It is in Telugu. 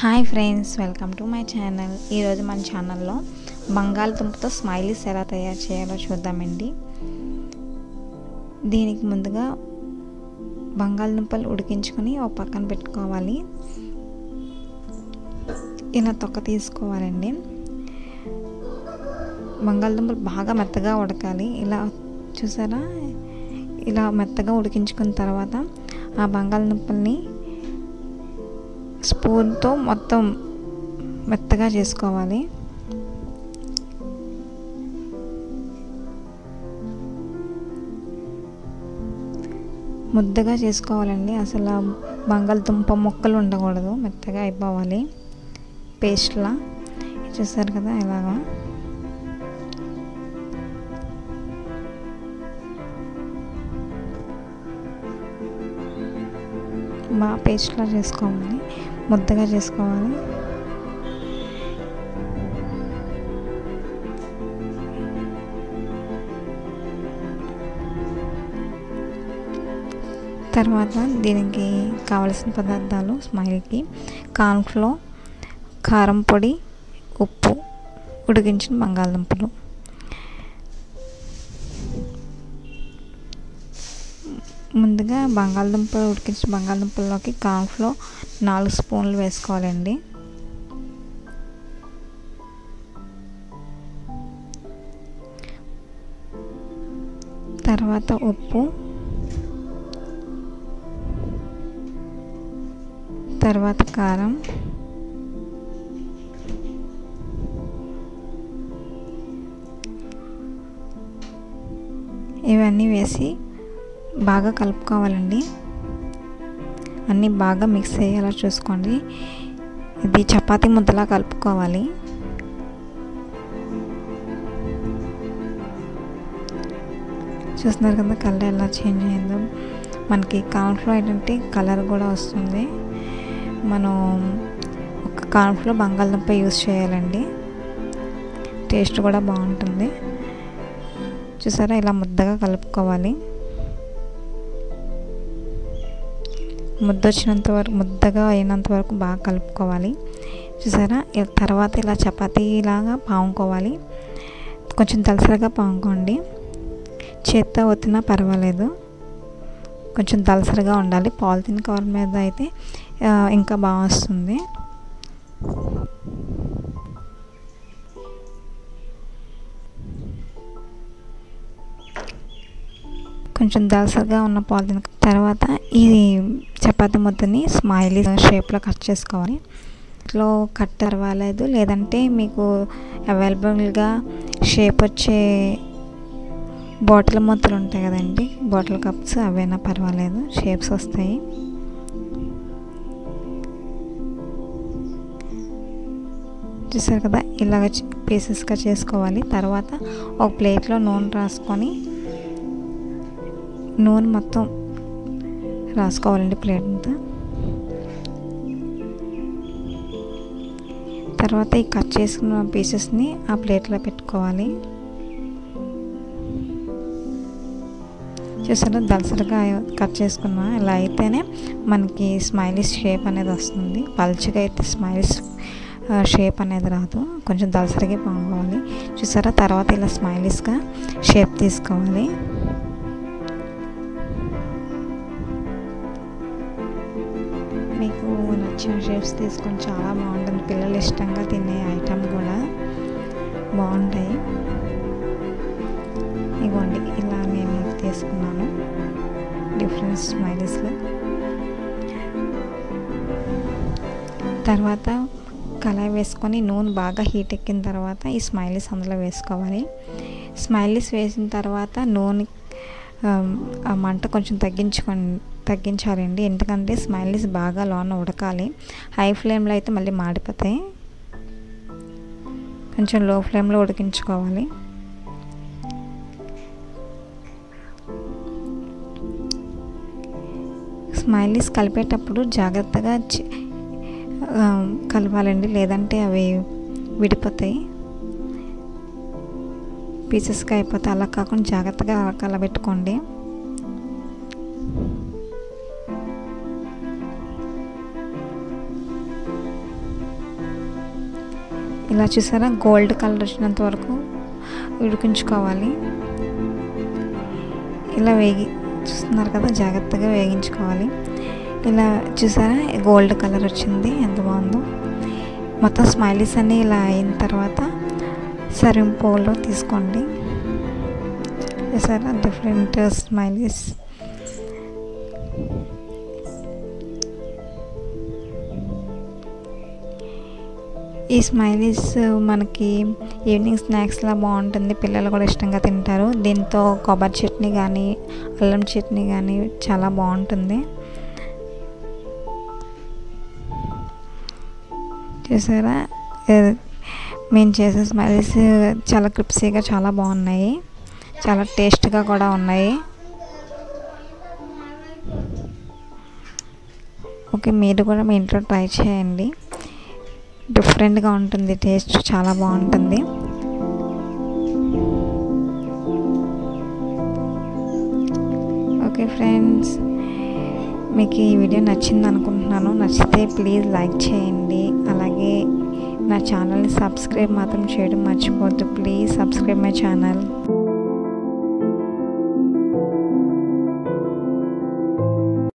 hi friends welcome to my channel ఈరోజు మన ఛానల్లో బంగాళదుంపతో స్మైలీస్ ఎలా తయారు చేయాలో చూద్దామండి దీనికి ముందుగా బంగాళదుంపలు ఉడికించుకొని ఒక పక్కన పెట్టుకోవాలి ఇలా తొక్క తీసుకోవాలండి బంగాళదుంపలు బాగా మెత్తగా ఉడకాలి ఇలా చూసారా ఇలా మెత్తగా ఉడికించుకున్న తర్వాత ఆ బంగాళదుంపల్ని స్పూన్తో మొత్తం మెత్తగా చేసుకోవాలి ముద్దగా చేసుకోవాలండి అసలు బంగాళదుంప ముక్కలు ఉండకూడదు మెత్తగా అయిపోవాలి పేస్ట్లా చూసారు కదా ఇలాగా బాగా పేస్ట్లా చేసుకోవాలి ముద్దగా చేసుకోవాలి తర్వాత దీనికి కావలసిన పదార్థాలు స్మైల్కి కార్న్ఫ్లో కారం పొడి ఉప్పు ఉడికించిన బంగాళదుంపలు ముందుగా బంగాళదుంప ఉడికించిన బంగాళదుంపల్లోకి కార్న్ఫ్లో నాలుగు స్పూన్లు వేసుకోవాలండి తర్వాత ఉప్పు తర్వాత కారం ఇవన్నీ వేసి బాగా కలుపుకోవాలండి అన్నీ బాగా మిక్స్ అయ్యేలా చూసుకోండి ఇది చపాతీ ముద్దలా కలుపుకోవాలి చూస్తున్నారు కదా కలర్ ఎలా చేంజ్ అయిందో మనకి కార్న్ఫ్లో ఏంటంటే కలర్ కూడా వస్తుంది మనం ఒక కార్న్ఫ్లో బంగాళదుంప యూస్ చేయాలండి టేస్ట్ కూడా బాగుంటుంది చూసారా ఇలా ముద్దగా కలుపుకోవాలి ముద్ద వచ్చినంత వరకు ముద్దగా అయినంత వరకు బాగా కలుపుకోవాలి చూసారా తర్వాత ఇలా చపాతీలాగా పాముకోవాలి కొంచెం దలసరిగా పాముకోండి చేత్తో ఒత్తినా పర్వాలేదు కొంచెం దలసరిగా ఉండాలి పాలిథిన్ కవర్ మీద అయితే ఇంకా బాగా వస్తుంది కొంచెం దలసరిగా ఉన్న పాలిథిన్ తర్వాత ఈ చపాతి ముద్దని స్మైలీ షేప్లో కట్ చేసుకోవాలి ఇట్లో కట్ పర్వాలేదు లేదంటే మీకు అవైలబుల్గా షేప్ వచ్చే బాటిల్ ముద్దలు ఉంటాయి కదండి బాటిల్ కప్స్ అవైనా పర్వాలేదు షేప్స్ వస్తాయి చూసారు కదా ఇలాగ పీసెస్గా చేసుకోవాలి తర్వాత ఒక ప్లేట్లో నూనె రాసుకొని నూనె మొత్తం రాసుకోవాలండి ప్లేట్ అంతా తర్వాత ఈ కట్ చేసుకున్న పీసెస్ని ఆ ప్లేట్లో పెట్టుకోవాలి చూసారా దలసరిగా కట్ చేసుకున్నా ఇలా అయితేనే మనకి స్మైలిష్ షేప్ అనేది వస్తుంది పల్చగా అయితే స్మైలిష్ షేప్ అనేది రాదు కొంచెం దలసరిగా పాముకోవాలి చూసారా తర్వాత ఇలా స్మైలిష్గా షేప్ తీసుకోవాలి మీకు నచ్చిన షేప్స్ తీసుకొని చాలా బాగుంటుంది పిల్లలు ఇష్టంగా తినే ఐటమ్ కూడా బాగుంటాయి ఇవ్వండి ఇలా నేను తీసుకున్నాను డిఫరెంట్ స్మైలీస్లో తర్వాత కళాయి వేసుకొని నూనె బాగా హీట్ ఎక్కిన తర్వాత ఈ స్మైలీస్ అందులో వేసుకోవాలి స్మైలీస్ వేసిన తర్వాత నూనె ఆ మంట కొంచెం తగ్గించుకొని తగ్గించాలండి ఎందుకంటే స్మైలీస్ బాగా లోన ఉడకాలి హై ఫ్లేమ్లో అయితే మళ్ళీ మాడిపోతాయి కొంచెం లో ఫ్లేమ్లో ఉడికించుకోవాలి స్మైలీస్ కలిపేటప్పుడు జాగ్రత్తగా కలపాలండి లేదంటే అవి విడిపోతాయి పీసెస్గా అయిపోతాయి అలా కాకుండా జాగ్రత్తగా కలబెట్టుకోండి ఇలా చూసారా గోల్డ్ కలర్ వచ్చినంత వరకు ఉడికించుకోవాలి ఇలా వేగి చూస్తున్నారు కదా జాగ్రత్తగా వేగించుకోవాలి ఇలా చూసారా గోల్డ్ కలర్ వచ్చింది ఎంత బాగుందో మొత్తం స్మైలీస్ అన్నీ ఇలా అయిన తర్వాత సర్వింగ్ పోల్లో తీసుకోండి చూసారా డిఫరెంట్ స్మైలీస్ ఈ స్మైలీస్ మనకి ఈవినింగ్ స్నాక్స్లా బాగుంటుంది పిల్లలు కూడా ఇష్టంగా తింటారు దీంతో కొబ్బరి చట్నీ కానీ అల్లం చట్నీ కానీ చాలా బాగుంటుంది చూసారా మేము చేసే స్మైలీస్ చాలా క్రిప్సీగా చాలా బాగున్నాయి చాలా టేస్ట్గా కూడా ఉన్నాయి ఓకే మీరు కూడా మీ ఇంట్లో ట్రై చేయండి డిఫరెంట్గా ఉంటుంది టేస్ట్ చాలా బాగుంటుంది ఓకే ఫ్రెండ్స్ మీకు ఈ వీడియో నచ్చింది అనుకుంటున్నాను నచ్చితే ప్లీజ్ లైక్ చేయండి అలాగే నా ఛానల్ని సబ్స్క్రైబ్ మాత్రం చేయడం మర్చిపోద్దు ప్లీజ్ సబ్స్క్రైబ్ మై ఛానల్